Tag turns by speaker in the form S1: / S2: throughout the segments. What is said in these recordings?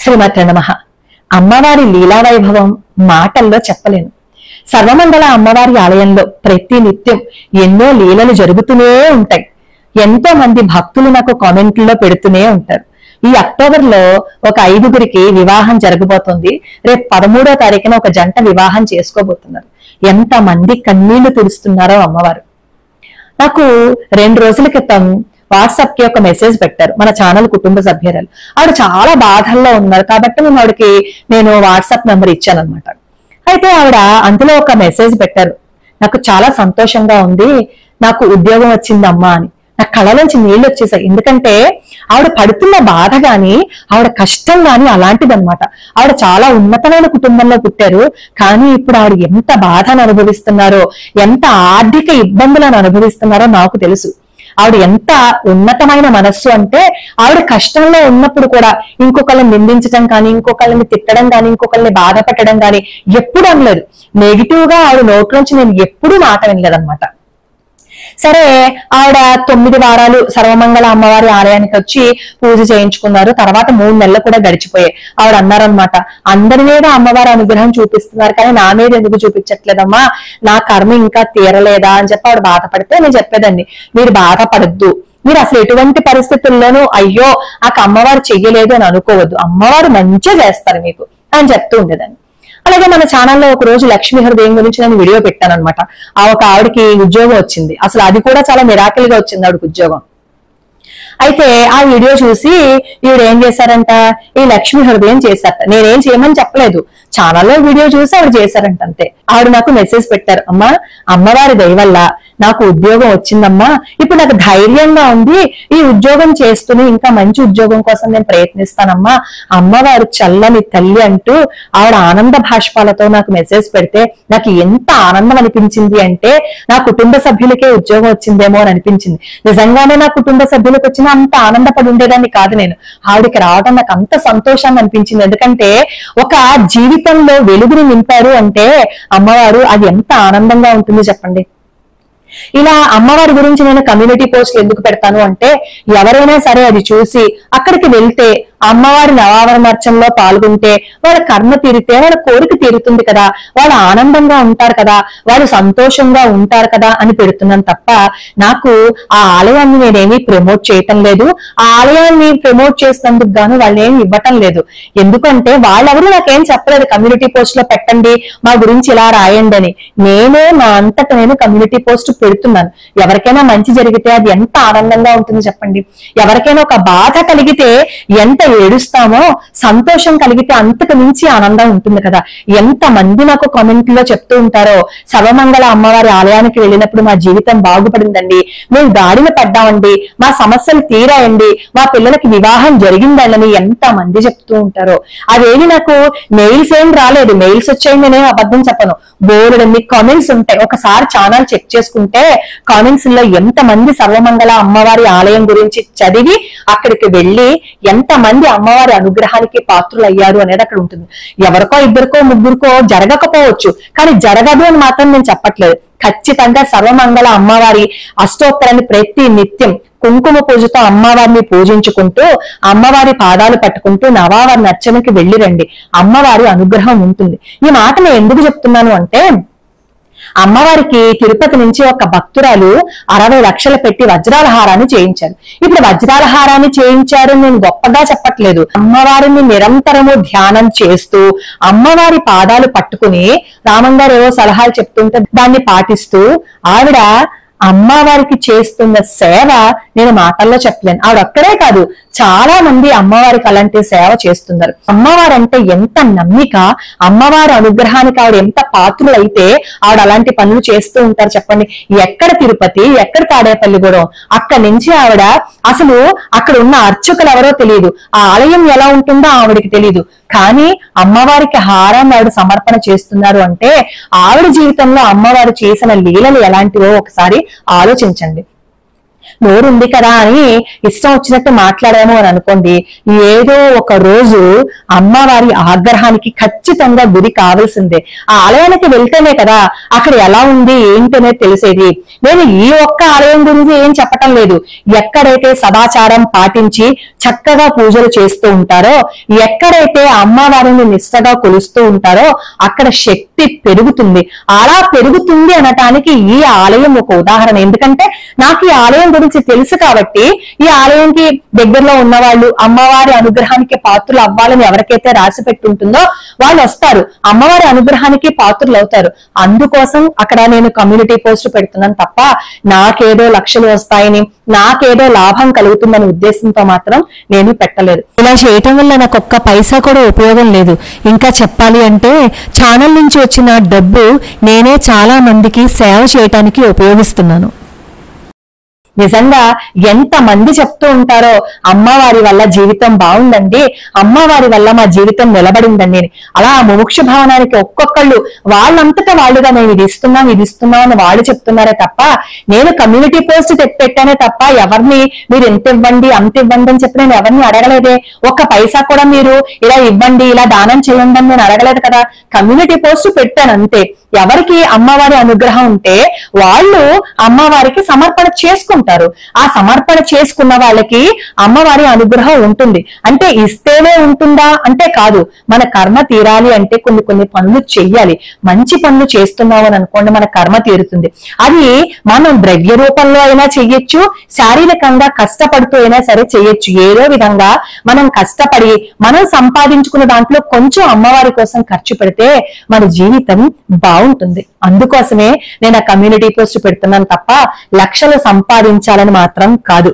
S1: శ్రీమతి నమ అమ్మవారి లీలా వైభవం మాటల్లో చెప్పలేను సర్వమంగళ అమ్మవారి ఆలయంలో ప్రతి నిత్యం ఎన్నో లీలలు జరుగుతూనే ఉంటాయి ఎంతో మంది భక్తులు నాకు కామెంట్లలో పెడుతూనే ఉంటారు ఈ అక్టోబర్ లో ఒక ఐదుగురికి వివాహం జరగబోతోంది రేపు పదమూడో తారీఖున ఒక జంట వివాహం చేసుకోబోతున్నారు ఎంత మంది కన్నీళ్లు తుడుస్తున్నారో అమ్మవారు నాకు రెండు రోజుల క్రితం వాట్సాప్ కి ఒక మెసేజ్ పెట్టారు మన ఛానల్ కుటుంబ సభ్యురాలు ఆవిడ చాలా బాధల్లో ఉన్నారు కాబట్టి నేను ఆవిడకి నేను వాట్సాప్ నెంబర్ ఇచ్చాను అనమాట అయితే ఆవిడ అందులో ఒక మెసేజ్ పెట్టారు నాకు చాలా సంతోషంగా ఉంది నాకు ఉద్యోగం వచ్చిందమ్మా అని నా కళ్ళలోంచి నీళ్ళు వచ్చేసాయి ఎందుకంటే ఆవిడ పడుతున్న బాధ గాని ఆవిడ కష్టం గాని అలాంటిదన్నమాట ఆవిడ చాలా ఉన్నతమైన కుటుంబంలో పుట్టారు కానీ ఇప్పుడు ఆవిడ ఎంత బాధను అనుభవిస్తున్నారో ఎంత ఆర్థిక ఇబ్బందులను అనుభవిస్తున్నారో నాకు తెలుసు ఆవిడ ఎంత ఉన్నతమైన మనస్సు అంటే ఆవిడ కష్టంలో ఉన్నప్పుడు కూడా ఇంకొకళ్ళని నిందించడం కానీ ఇంకొకళ్ళని తిట్టడం కానీ ఇంకొకళ్ళని బాధ పెట్టడం కానీ ఎప్పుడు అనలేదు నెగిటివ్ గా ఆవిడ నోట్లోంచి నేను ఎప్పుడూ మాట వినలేదన్నమాట సరే ఆవిడ తొమ్మిది వారాలు సర్వమంగళ అమ్మవారి ఆలయానికి వచ్చి పూజ చేయించుకున్నారు తర్వాత మూడు నెలలు కూడా గడిచిపోయాయి ఆవిడ అన్నారనమాట అందరి మీద అమ్మవారి అనుగ్రహం చూపిస్తున్నారు కానీ నా మీద ఎందుకు చూపించట్లేదమ్మా నా కర్మ ఇంకా తీరలేదా అని చెప్పి ఆవిడ బాధపడితే నేను చెప్పేదండి మీరు బాధపడద్దు మీరు అసలు ఎటువంటి పరిస్థితుల్లోనూ అయ్యో ఆ అమ్మవారు చెయ్యలేదు అని అనుకోవద్దు అమ్మవారు మంచిగా చేస్తారు మీకు అని చెప్తూ ఉండేదాన్ని అలాగే మన ఛానల్లో ఒక రోజు లక్ష్మీ హృదయం గురించి నేను వీడియో పెట్టాను అనమాట ఆ ఒక ఆవిడకి ఉద్యోగం వచ్చింది అసలు అది కూడా చాలా మిరాకిల్ గా వచ్చింది ఆవిడకి ఉద్యోగం అయితే ఆ వీడియో చూసి ఈవిడ ఏం చేశారంట ఈ లక్ష్మీ హృదయం చేశారట నేనేం చేయమని చెప్పలేదు ఛానల్లో వీడియో చూసి ఆవిడ చేశారంట అంతే ఆవిడ నాకు మెసేజ్ పెట్టారు అమ్మా అమ్మవారి దయ వల్ల నాకు ఉద్యోగం వచ్చిందమ్మా ఇప్పుడు నాకు ధైర్యంగా ఉంది ఈ ఉద్యోగం చేస్తూనే ఇంకా మంచి ఉద్యోగం కోసం నేను ప్రయత్నిస్తానమ్మా అమ్మవారు చల్లని తల్లి అంటూ ఆవిడ ఆనంద భాష్పాలతో నాకు మెసేజ్ పెడితే నాకు ఎంత ఆనందం అనిపించింది అంటే నా కుటుంబ సభ్యులకే ఉద్యోగం వచ్చిందేమో అని అనిపించింది నిజంగానే నా కుటుంబ సభ్యులకు వచ్చినా అంత ఆనందపడి ఉండేదాన్ని కాదు నేను ఆవిడకి రావడం నాకు అంత సంతోషాన్ని అనిపించింది ఎందుకంటే ఒక జీవితంలో వెలుగుని నింపారు అంటే అమ్మవారు అది ఎంత ఆనందంగా ఉంటుందో చెప్పండి ఇలా అమ్మవారి గురించి నేను కమ్యూనిటీ పోస్ట్ ఎందుకు పెడతాను అంటే ఎవరైనా సరే అది చూసి అక్కడికి వెళ్తే అమ్మవారి నవావరణోత్సవంలో పాల్గొంటే వాళ్ళ కర్మ తీరితే వాళ్ళ కోరిక తీరుతుంది కదా వాళ్ళు ఆనందంగా ఉంటారు కదా వాళ్ళు సంతోషంగా ఉంటారు కదా అని పెడుతున్నాను తప్ప నాకు ఆ ఆలయాన్ని నేనేమీ ప్రమోట్ చేయటం లేదు ఆ ఆలయాన్ని ప్రమోట్ చేసినందుకు గాను వాళ్ళు ఏమి ఇవ్వటం లేదు ఎందుకంటే వాళ్ళెవరు నాకేం చెప్పలేదు కమ్యూనిటీ పోస్ట్ లో పెట్టండి మా గురించి ఇలా రాయండి అని నేనే నా అంతట నేను కమ్యూనిటీ పోస్ట్ పెడుతున్నాను ఎవరికైనా మంచి జరిగితే అది ఎంత ఆనందంగా ఉంటుంది చెప్పండి ఎవరికైనా ఒక బాధ కలిగితే ఎంత ఏడుస్తామో సంతోషం కలిగితే అంతకు మించి ఆనందం ఉంటుంది కదా ఎంత మంది నాకు కామెంట్ లో చెప్తూ ఉంటారో సర్వమంగళ అమ్మవారి ఆలయానికి వెళ్ళినప్పుడు మా జీవితం బాగుపడిందండి మేము దాడిన పడ్డామండి మా సమస్యలు తీరాయండి మా పిల్లలకి వివాహం జరిగిందని ఎంత మంది చెప్తూ ఉంటారో అవేమి నాకు మెయిల్స్ ఏం రాలేదు మెయిల్స్ వచ్చాయి నేనేం అబద్ధం చెప్పను బోర్డు కామెంట్స్ ఉంటాయి ఒకసారి ఛానల్ చెక్ చేసుకుంటే కామెంట్స్ లో ఎంత మంది సర్వమంగళ అమ్మవారి ఆలయం గురించి చదివి అక్కడికి వెళ్లి ఎంత మంది అమ్మవారి అనుగ్రహానికి పాత్రులు అయ్యారు అనేది అక్కడ ఉంటుంది ఎవరికో ఇద్దరికో ముగ్గురికో జరగకపోవచ్చు కానీ జరగదు అని మాత్రం నేను చెప్పట్లేదు ఖచ్చితంగా సర్వమంగళ అమ్మవారి అష్టోత్తరాన్ని ప్రతి నిత్యం కుంకుమ పూజతో అమ్మవారిని పూజించుకుంటూ అమ్మవారి పాదాలు పట్టుకుంటూ నవావారి నచ్చనికి వెళ్ళి రండి అమ్మవారి అనుగ్రహం ఉంటుంది ఈ మాట నేను ఎందుకు చెప్తున్నాను అంటే అమ్మవారికి తిరుపతి నుంచి ఒక భక్తురాలు అరవై లక్షలు పెట్టి వజ్రాల హారాన్ని చేయించారు ఇప్పుడు వజ్రాల హారాన్ని చేయించారు నేను గొప్పగా చెప్పట్లేదు అమ్మవారిని నిరంతరము ధ్యానం చేస్తూ అమ్మవారి పాదాలు పట్టుకుని రామంగారు ఏవో సలహాలు చెప్తుంటే దాన్ని పాటిస్తూ ఆవిడ అమ్మవారికి చేస్తున్న సేవ నేను మాటల్లో చెప్పలేను ఆవిడ ఒక్కడే కాదు చాలా మంది అమ్మవారికి అలాంటి సేవ చేస్తున్నారు అమ్మవారు అంటే ఎంత నమ్మిక అమ్మవారి అనుగ్రహానికి ఆవిడ ఎంత పాత్రులైతే ఆవిడ అలాంటి పనులు చేస్తూ ఉంటారు చెప్పండి ఎక్కడ తిరుపతి ఎక్కడ తాడేపల్లిగూడెం అక్కడి నుంచి ఆవిడ అసలు అక్కడ ఉన్న అర్చకులు ఎవరో తెలియదు ఆ ఆలయం ఎలా ఉంటుందో ఆవిడకి తెలియదు కానీ అమ్మవారికి హారాన్ని ఆవిడ సమర్పణ చేస్తున్నారు అంటే ఆవిడ జీవితంలో అమ్మవారు చేసిన లీలలు ఎలాంటివో ఒకసారి ఆలోచించండి నోరుంది కదా అని ఇష్టం వచ్చినట్టు మాట్లాడాము అని అనుకోండి ఏదో ఒక రోజు అమ్మవారి ఆగ్రహానికి ఖచ్చితంగా గురి కావాల్సిందే ఆ ఆలయానికి వెళ్తేనే కదా అక్కడ ఎలా ఉంది ఏంటనే తెలిసేది నేను ఈ ఒక్క ఆలయం గురించి ఏం చెప్పటం లేదు ఎక్కడైతే సదాచారం పాటించి చక్కగా పూజలు చేస్తూ ఉంటారో ఎక్కడైతే అమ్మవారిని నిష్టగా కొలుస్తూ ఉంటారో అక్కడ శక్తి పెరుగుతుంది అలా పెరుగుతుంది అనటానికి ఈ ఆలయం ఒక ఉదాహరణ ఎందుకంటే నాకు ఈ ఆలయం గురించి తెలుసు కాబట్టి ఈ ఆలయంకి దగ్గరలో ఉన్న వాళ్ళు అమ్మవారి అనుగ్రహానికి పాత్రలు అవ్వాలని ఎవరికైతే రాసి పెట్టి ఉంటుందో వాళ్ళు వస్తారు అమ్మవారి అనుగ్రహానికి పాత్రలు అవుతారు అందుకోసం అక్కడ నేను కమ్యూనిటీ పోస్ట్ పెడుతున్నాను తప్ప నాకేదో లక్షలు వస్తాయని నాకేదో లాభం కలుగుతుందనే ఉద్దేశంతో మాత్రం నేను పెట్టలేదు
S2: ఇలా చేయటం వల్ల నాకు ఒక్క పైసా కూడా ఉపయోగం లేదు ఇంకా చెప్పాలి అంటే ఛానల్ నుంచి వచ్చిన డబ్బు నేనే చాలా మందికి సేవ చేయటానికి ఉపయోగిస్తున్నాను
S1: నిజంగా ఎంత మంది చెప్తూ ఉంటారో అమ్మవారి వల్ల జీవితం బాగుందండి అమ్మవారి వల్ల మా జీవితం నిలబడిందండి అని అలా ఆ ముముక్ష భావనానికి ఒక్కొక్కళ్ళు వాళ్ళంతటా వాళ్ళుగా మేము ఇది ఇస్తున్నాం ఇది ఇస్తున్నాం అని వాళ్ళు చెప్తున్నారే తప్ప నేను కమ్యూనిటీ పోస్ట్ పెట్టానే తప్ప ఎవరిని మీరు ఎంత ఇవ్వండి అంత ఇవ్వండి అని చెప్పి నేను ఎవరిని అడగలేదే ఒక్క పైసా కూడా మీరు ఇలా ఇవ్వండి ఇలా దానం చేయండి అని నేను అడగలేదు కదా కమ్యూనిటీ పోస్ట్ పెట్టాను అంతే ఎవరికి అమ్మవారి అనుగ్రహం ఉంటే వాళ్ళు అమ్మవారికి సమర్పణ చేసుకుంటారు ఆ సమర్పణ చేసుకున్న వాళ్ళకి అమ్మవారి అనుగ్రహం ఉంటుంది అంటే ఇస్తేనే ఉంటుందా అంటే కాదు మన కర్మ తీరాలి అంటే కొన్ని కొన్ని పనులు చెయ్యాలి మంచి పనులు చేస్తున్నాం అని అనుకోండి మన కర్మ తీరుతుంది అది మనం ద్రవ్య రూపంలో అయినా చెయ్యొచ్చు శారీరకంగా కష్టపడుతూ అయినా సరే చెయ్యొచ్చు ఏదో విధంగా మనం కష్టపడి మనం సంపాదించుకున్న దాంట్లో కొంచెం అమ్మవారి కోసం ఖర్చు పెడితే మన జీవితం బాగుంటుంది అందుకోసమే నేను ఆ కమ్యూనిటీ పోస్ట్ పెడుతున్నాను తప్ప లక్షలు సంపాదించాలని మాత్రం కాదు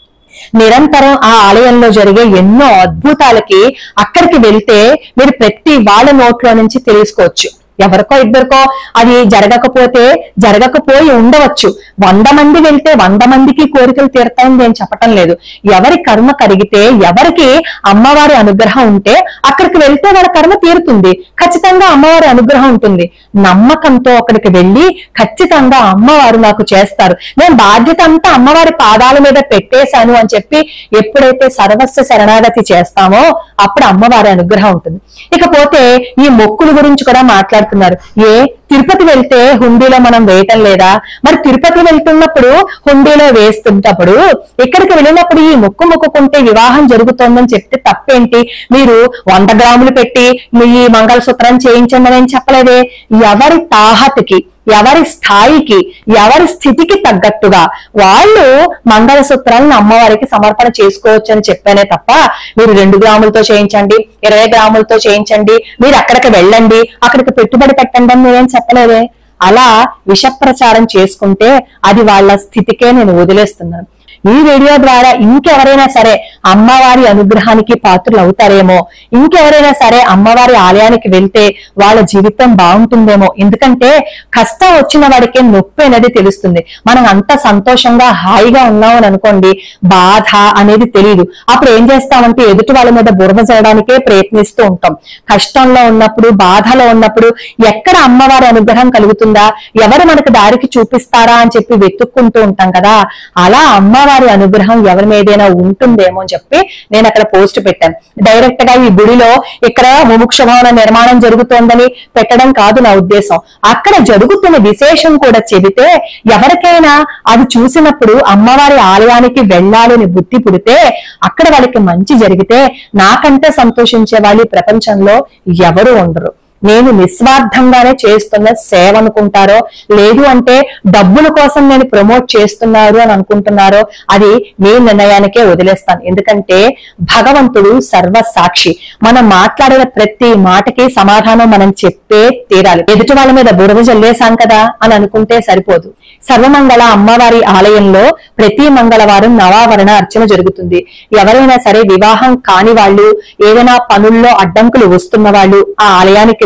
S1: నిరంతరం ఆ ఆలయంలో జరిగే ఎన్నో అద్భుతాలకి అక్కడికి వెళ్తే మీరు ప్రతి వాళ్ళ నోట్లో నుంచి తెలుసుకోవచ్చు ఎవరికో ఇద్దరికో అది జరగకపోతే జరగకపోయి ఉండవచ్చు వంద మంది వెళ్తే వంద మందికి కోరికలు తీరుతాయని నేను చెప్పటం లేదు ఎవరి కర్మ కరిగితే ఎవరికి అమ్మవారి అనుగ్రహం ఉంటే అక్కడికి వెళ్తే వాళ్ళ కర్మ తీరుతుంది ఖచ్చితంగా అమ్మవారి అనుగ్రహం ఉంటుంది నమ్మకంతో అక్కడికి వెళ్ళి ఖచ్చితంగా అమ్మవారు నాకు చేస్తారు నేను బాధ్యత అంతా అమ్మవారి పాదాల మీద పెట్టేశాను అని చెప్పి ఎప్పుడైతే సర్వస్వ శరణాగతి చేస్తామో అప్పుడు అమ్మవారి అనుగ్రహం ఉంటుంది ఇకపోతే ఈ మొక్కుల గురించి కూడా మాట్లాడుతున్నారు ఏ తిరుపతి వెళ్తే హుండీలో మనం వేయటం లేదా మరి తిరుపతి వెళ్తున్నప్పుడు హుండీలో వేస్తుంటప్పుడు ఇక్కడికి వెళ్ళినప్పుడు ఈ మొక్కు మొక్కుకుంటే వివాహం జరుగుతోందని చెప్తే తప్పేంటి మీరు వంద గ్రాములు పెట్టి మీ ఈ మంగళసూత్రం చేయించండి అని ఏం చెప్పలేదే ఎవరి తాహతకి ఎవరి స్థాయికి ఎవరి స్థితికి తగ్గట్టుగా వాళ్ళు మంగళసూత్రాలను అమ్మవారికి సమర్పణ చేసుకోవచ్చు అని చెప్పానే తప్ప మీరు రెండు గ్రాములతో చేయించండి ఇరవై గ్రాములతో చేయించండి మీరు అక్కడికి వెళ్ళండి అక్కడికి పెట్టుబడి పెట్టండి అని నేనేం చెప్పలేదే అలా విష ప్రచారం చేసుకుంటే అది వాళ్ళ స్థితికే నేను వదిలేస్తున్నాను ఈ వీడియో ద్వారా ఇంకెవరైనా సరే అమ్మవారి అనుగ్రహానికి పాత్రలు అవుతారేమో ఇంకెవరైనా సరే అమ్మవారి ఆలయానికి వెళ్తే వాళ్ళ జీవితం బాగుంటుందేమో ఎందుకంటే కష్టం వచ్చిన వాడికే నొప్పి అనేది తెలుస్తుంది మనం అంత సంతోషంగా హాయిగా ఉన్నాం అని అనుకోండి బాధ అనేది తెలియదు అప్పుడు ఏం చేస్తామంటే ఎదుటి వాళ్ళ మీద బురద చేయడానికే ప్రయత్నిస్తూ ఉంటాం కష్టంలో ఉన్నప్పుడు బాధలో ఉన్నప్పుడు ఎక్కడ అమ్మవారి అనుగ్రహం కలుగుతుందా ఎవరు మనకు దారికి చూపిస్తారా అని చెప్పి వెతుక్కుంటూ ఉంటాం కదా అలా అమ్మవారి అనుగ్రహం ఎవరి మీదైనా ఉంటుందేమో అని చెప్పి నేను అక్కడ పోస్ట్ పెట్టాను డైరెక్ట్ గా ఈ గుడిలో ఇక్కడ ముముక్ష భవన నిర్మాణం జరుగుతోందని పెట్టడం కాదు నా ఉద్దేశం అక్కడ జరుగుతున్న విశేషం కూడా చెబితే ఎవరికైనా అది చూసినప్పుడు అమ్మవారి ఆలయానికి వెళ్ళాలని బుద్ధి పుడితే అక్కడ వాళ్ళకి మంచి జరిగితే నాకంటే సంతోషించే వాళ్ళు ఈ ప్రపంచంలో ఎవరు ఉండరు నేను నిస్వార్థంగానే చేస్తున్న సేవ అనుకుంటారో లేదు అంటే డబ్బుల కోసం నేను ప్రమోట్ చేస్తున్నారు అని అనుకుంటున్నారో అది మీ నిర్ణయానికే వదిలేస్తాను ఎందుకంటే భగవంతుడు సర్వ సాక్షి మనం మాట్లాడిన ప్రతి మాటకి సమాధానం మనం చెప్పే తీరాలి ఎదుటి వాళ్ళ మీద బురద జల్లేశాం కదా అని అనుకుంటే సరిపోదు సర్వమంగళ అమ్మవారి ఆలయంలో ప్రతి మంగళవారం నవావరణ అర్చన జరుగుతుంది ఎవరైనా సరే వివాహం కాని వాళ్ళు ఏదైనా పనుల్లో అడ్డంకులు వస్తున్న వాళ్ళు ఆ ఆలయానికి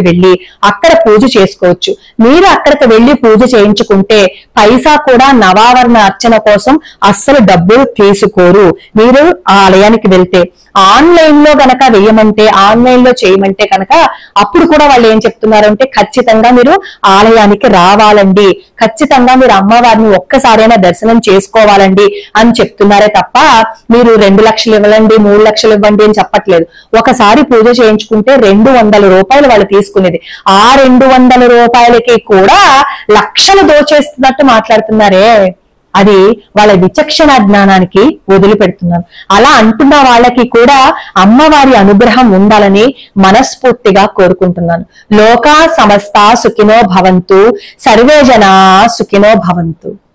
S1: వెళ్ళి అక్కడ పూజ చేసుకోవచ్చు మీరు అక్కడికి వెళ్ళి పూజ చేయించుకుంటే పైసా కూడా నవావరణ అర్చన కోసం అస్సలు డబ్బులు తీసుకోరు మీరు ఆ ఆలయానికి వెళ్తే ఆన్లైన్ లో గనక వేయమంటే ఆన్లైన్ లో చేయమంటే కనుక అప్పుడు కూడా వాళ్ళు ఏం చెప్తున్నారంటే ఖచ్చితంగా మీరు ఆలయానికి రావాలండి ఖచ్చితంగా మీరు అమ్మవారిని ఒక్కసారైనా దర్శనం చేసుకోవాలండి అని చెప్తున్నారే తప్ప మీరు రెండు లక్షలు ఇవ్వాలండి మూడు లక్షలు ఇవ్వండి అని చెప్పట్లేదు ఒకసారి పూజ చేయించుకుంటే రెండు వందల రూపాయలు వాళ్ళు తీసుకునేది ఆ రెండు వందల రూపాయలకి కూడా లక్షలు దోచేస్తున్నట్టు మాట్లాడుతున్నారే అది వాళ్ళ విచక్షణ జ్ఞానానికి వదిలిపెడుతున్నాను అలా అంటున్న వాళ్ళకి కూడా అమ్మవారి అనుగ్రహం ఉండాలని మనస్ఫూర్తిగా కోరుకుంటున్నాను లోకా సమస్త సుఖినో భవంతు సర్వే జనా సుఖినో భవంతు